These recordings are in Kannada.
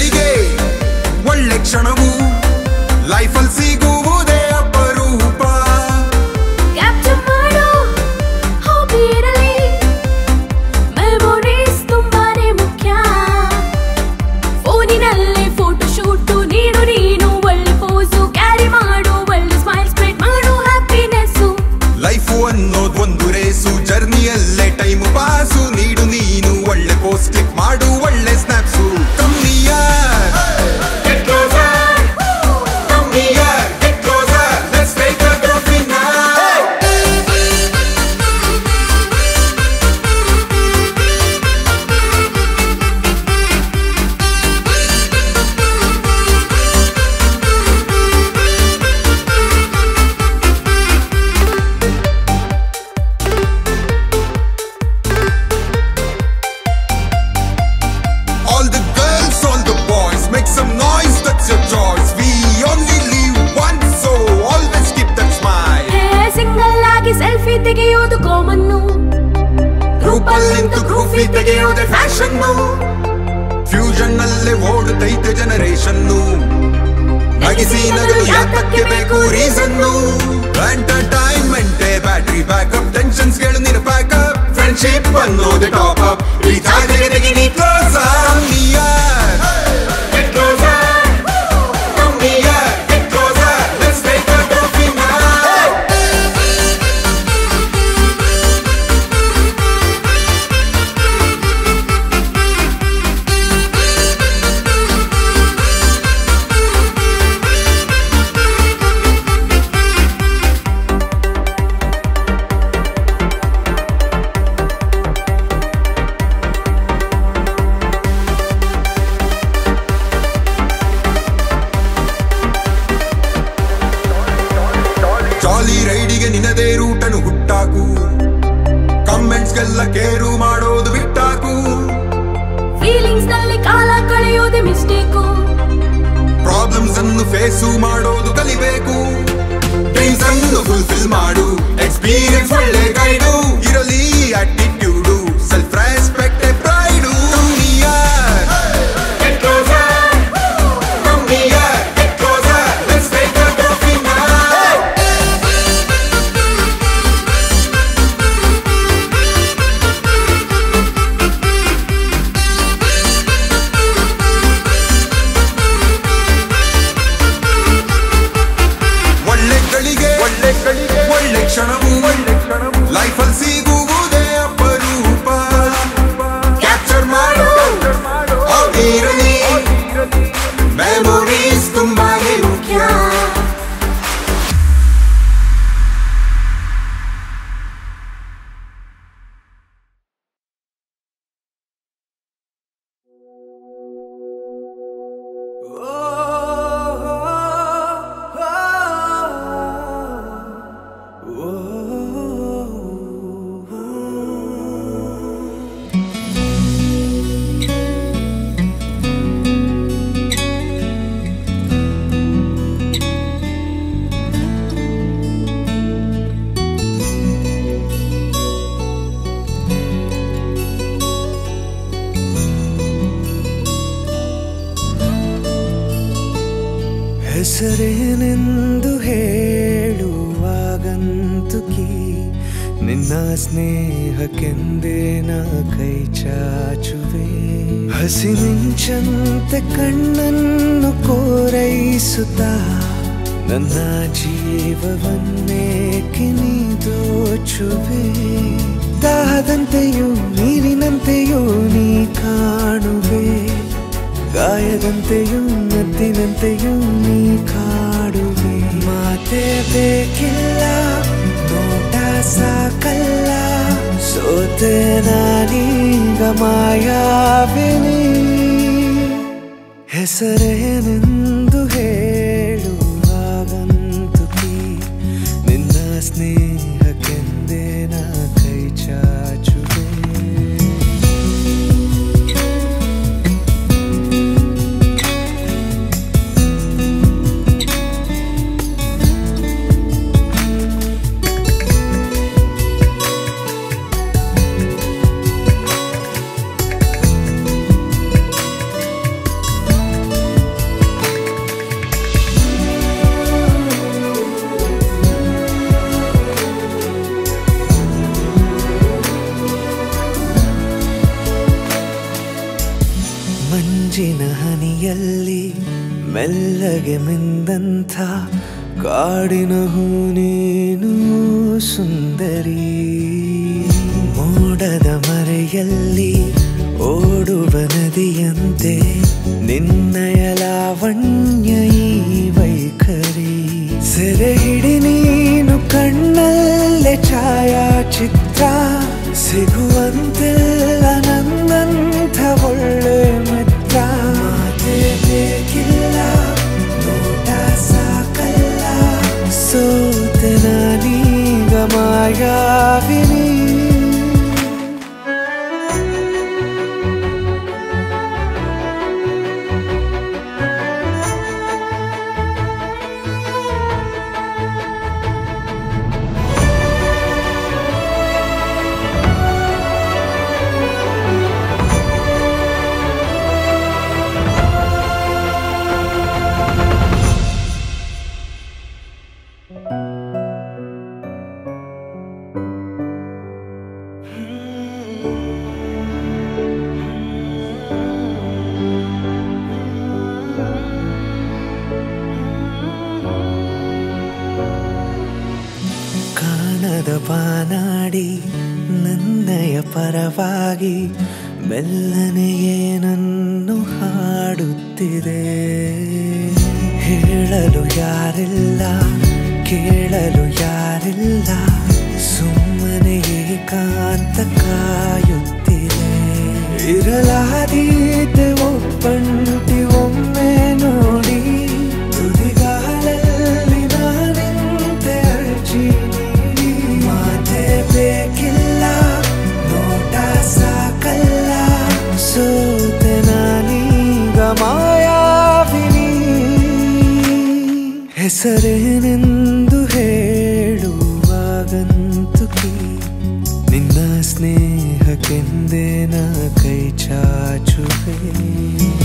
ಗಳಿಗೆ ಒಳ್ಳೆ ಕ್ಷಣವು ಲೈಫಲ್ ಸಿಗುವುದೇ ಅಪರೂಪ ಕ್ಯಾಪ್ಚರ್ ಮಾಡು ಹಾಬಿ ಇರಲಿ ಮೆಮೊರೀಸ್ ತುಂಬಾನೇ ಮುಖ್ಯ ಫೋನಿನಲ್ಲಿ ಫೋಟೋ ಶೂಟು ನೀಡು ನೀನು ಒಳ್ಳೆ ಪೋಸು ಕ್ಯಾರಿ ಮಾಡು ಒಳ್ಳೆ ಸ್ಮೈಲ್ ಸ್ಪ್ರೆಡ್ ಮಾಡು ಹ್ಯಾಪಿನೆಸ್ಸು ಲೈಫು ಅನ್ನೋದ್ ಒಂದು ರೇಸು ಜರ್ನಿಯಲ್ಲೇ ಟೈಮ್ ಪಾಸು ನೀಡು ನೀನು ಒಳ್ಳೆ ಪೋಸ್ಟ್ ಕ್ಲಿಕ್ ಮಾಡು ಒಳ್ಳೆ ಸ್ನ್ಯಾಪ್ಸು ಕಮ್ಮಿಯ All the girls, all the boys, make some noise, that's your choice. We only live once, so always keep that smile. Single ಆಗಿ ಸೆಲ್ಫಿ ತೆಗೆಯೋದು ಕಾಮನ್ನು ಗ್ರೂಪಲ್ಲಿ ನಿಂತು ಗ್ರೂಫಿ ತೆಗೆಯೋದೆ ಫ್ಯಾಷನ್ ಫ್ಯೂಷನ್ ನಲ್ಲೇ ಓಡುತ್ತೈತೆ ಜನರೇಷನ್ನು ನಗಿಸಿ ನಗಲು ಯಾತಕ್ಕೆ ಬೇಕು ರೀಸನ್ನು ಎಂಟರ್ಟೈನ್ಮೆಂಟೇ ಬ್ಯಾಟ್ರಿ ಬ್ಯಾಕಪ್ ಟೆನ್ಷನ್ಸ್ ಗಳು ನಿನ್ನ ಬ್ಯಾಕಪ್ ಫ್ರೆಂಡ್ಶಿಪ್ ಅನ್ನೋದೆ ಟಾಪ್ ಅಪ್ ರೀಚಾರ್ಜ್ ತೆಗೆದೆಗೆ ನೀ close Get closer, come near, get closer, let's take a coffee now. Jolly ರೈಡಿಗೆ ನಿನ್ನದೇ ರೂಟನು ಹುಟ್ಟಾಕು ಕಮೆಂಟ್ಸ್ಗೆಲ್ಲ ಕೇರು ಮಾಡೋದು ಬಿಟ್ಟಾಕು ಫೀಲಿಂಗ್ಸ್ ನಲ್ಲಿ ಕಾಲ ಕಳೆಯೋದೆ ಮಿಸ್ಟೇಕು ಪ್ರಾಬ್ಲಮ್ಸ್ ಅನ್ನು ಫೇಸು ಮಾಡೋದು ಕಲಿಬೇಕು ಡ್ರೀಮ್ಸ್ ಅನ್ನು ಫುಲ್ಫಿಲ್ ಮಾಡು ಎಕ್ಸ್ಪೀರಿಯನ್ಸ್ ಒಳ್ಳೆ ಗೈಡು ಇರಲಿ attitude self respect pride Get closer, come near, get closer, let's take a coffee now. ಒಳ್ಳೆ ಗಳಿಗೆ ಒಳ್ಳೆ ಗಳಿಗೆ ಒಳ್ಳೆ ಕ್ಷಣವು ಒಳ್ಳೆ ಕ್ಷಣವು ಲೈಫಲ್ಲಿ ಸಿಗುವುದೇ ಅಪರೂಪ ಕ್ಯಾಪ್ಚರ್ ಮಾಡು ಅವಿರಲಿ ಮೆಮೊರೀಸ್ ತುಂಬಾನೇ ಮುಖ್ಯ ಹೆಸರೇನೆಂದು ಹೇಳುವಾಗಂತುಕಿ ನಿನ್ನ ಸ್ನೇಹಕ್ಕೆಂದೇ ನಾ ಕೈ ಚಾಚುವೆ ಹಸಿ ಮಿಂಚಂತೆ ಕಣ್ಣನ್ನು ಕೋರೈಸುತ್ತಾ ನನ್ನ ಜೀವವನ್ನೇ ಕಿನಿ ದೋಚುವೆ ದಾಹದಂತೆಯೂ ನೀರಿನಂತೆಯೂ ನೀ ಕಾಣುವೆ ಗಾಯದಂತೆಯೂ ನದ್ದಿನಂತೆಯೂ ನೀ ಕಾಡುವೆ ಮಾತೆ ಬೇಕಿಲ್ಲ ನೋಟ ಸಾಕಲ್ಲ ಸೋತೆ ನಾನೀಗ ಮಾಯಾವಿನಿ ಹೆಸರೇನೆಂದು ಹೇಳುವಾಗಂತುಕಿ ನಿನ್ನ ಸ್ನೇಹಕ್ಕೆಂದೇ ನಾ ಕೈ ಚಾಚುವೆ ಹನಿಯಲ್ಲಿ ಮೆಲ್ಲಗೆ ಮಿಂದಂಥ ಕಾಡಿನ ಹೂ ನೀನು ಸುಂದರಿ ಮೋಡದ ಮರೆಯಲ್ಲಿ ಓಡುವ ನದಿಯಂತೆ ನಿನ್ನಯ ಲಾವಣ್ಯ ಈ ವೈಖರಿ ಸೆರೆ ಹಿಡಿ ನೀನು ಕಣ್ಣಲ್ಲೇ ಛಾಯಾಚಿತ್ರ ಸಿಗುವಂತಿಲ್ಲ ನನ್ನಂಥ ಒಳ್ಳೆ ಮಿತ್ರ ಮಾತೇ ಬೇಕಿಲ್ಲ ನೋಟ ಸಾಕಲ್ಲ ಸೋತೆ ನಾನೀಗ ಮಾಯಾವಿನಿ ಕಾಣದ ಬಾನಾಡಿ ನನ್ನಯ ಪರವಾಗಿ ಮೆಲ್ಲನೆ ಏನನ್ನು ಹಾಡುತ್ತಿದೆ ಹೇಳಲು ಯಾರಿಲ್ಲ ಕೇಳಲು ಯಾರಿಲ್ಲ ಸುಮ್ಮನೆ ಏಕಾಂತ ಕಾಯುತ್ತಿದೆ ಇರಲಾದೀತೆ ಒಪ್ಪಂಟಿ ಒಮ್ಮೆ ನೋಡಿ ತುದಿಗಾಲಲ್ಲಿ ನಾನಿಂತೆ ಅರ್ಜಿ ನೀಡಿ ಮಾತೆ ಬೇಕಿಲ್ಲ ನೋಟ ಸಾಕಲ್ಲ ಸೋತೆ ನಾನೀಗ ಮಾಯಾವಿನಿ ಹೆಸರೇನೆಂದು ಹೇಳುವಾಗಂತುಕಿ ನಿನ್ನ ಸ್ನೇಹಕ್ಕೆಂದೇ ನಾ ಕೈ ಚಾಚುವೆ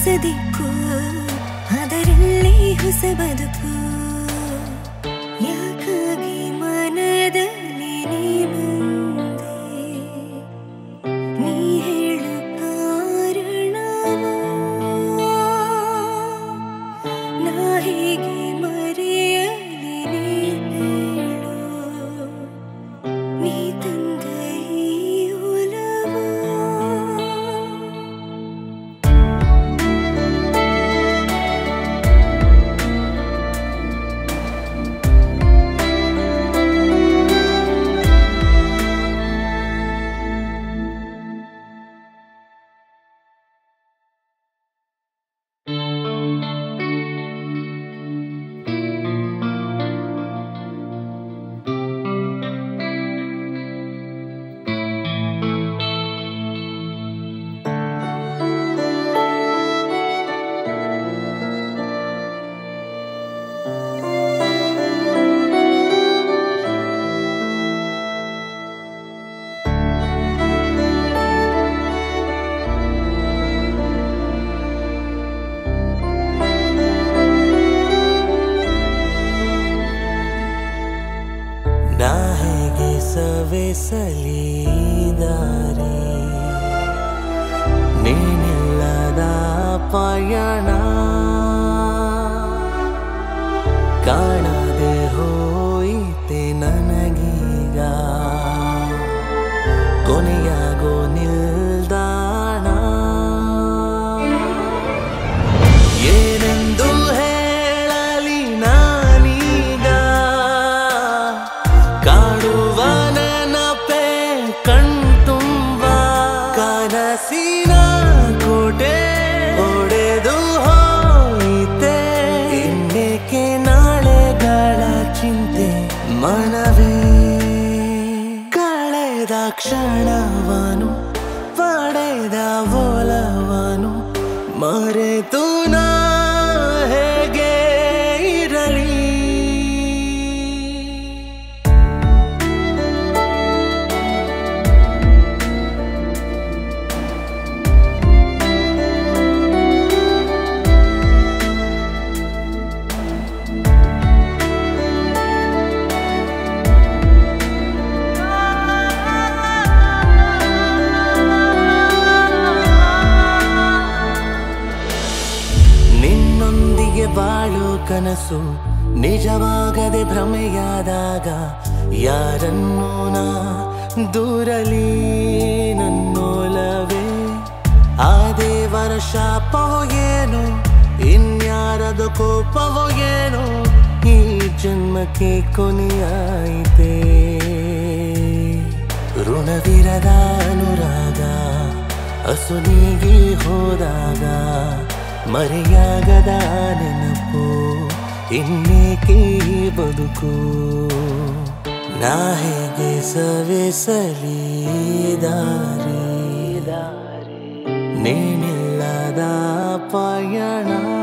ಹೊಸ ದಿಕ್ಕು ಅದರಲ್ಲಿ ಹೊಸ ಬದುಕು ಯಾಕಾಗಿ ಮನದಲ್ಲಿ ನೀ ಬಂದೆ ನೀ ಹೇಳು ಕಾರಣವ ನಾ ಹೇಗೆ ಮರೆಯಲಿ ನೀ ಹೇಳು ನೀ ತಂದ ಈ ಒಲವ ನಾ ಹೇಗೆ ಸವೆಸಲಿ ದಾರಿ ನೀನಿಲ್ಲದ ಪಯಣ ಕಾಣದೆ ಹೋಯಿತೆ ನನಗೀಗ ಕೊನೆಯಾಗೋ ನಿಲ್ದಾಣ ಏನೆಂದು ಹೇಳಲಿ ನಾನೀಗ ಕಾಡುವ ನೆನಪೆ ಕಣ್ತುಂಬ ಕನಸಿನ ಕೋಟೆ ಒಡೆದು ಹೋಯಿತೆ ಇನ್ನೇಕೆ ನಾಳೆಗಳ ಚಿಂತೆ ಮನವೇ ಕಳೆದ ಕ್ಷಣವನು ಪಡೆದ ಒಲವನು ಮರೆತು ನಾ ಹೇಗೆ ಇರಲಿ ನಿನ್ನೊಂದಿಗೆ ಬಾಳು ಕನಸು ನಿಜವಾಗದೆ ಭ್ರಮೆಯಾದಾಗ ಯಾರನ್ನೂ ನಾ ದೂರಲಿ ನನ್ನೋಲವೇ ಆ ದೇವರ ಶಾಪವೋ ಏನು ಇನ್ಯಾರದ ಕೋಪವೋ ಏನು ಈ ಜನ್ಮಕ್ಕೆ ಕೊನೆಯಾಯಿತೆ ಋಣವಿರದ ಅನುರಾಗ ಅಸುನೀಗಿ ಹೋದಾಗ ಮರೆಯಾಗದ ನೆನಪು ಇನ್ನೇಕೆ ಈ ಬದುಕು ನಾ ಹೇಗೆ ಸವೆಸಲಿ ದಾರಿ ನೀನಿಲ್ಲದ ಪಯಣ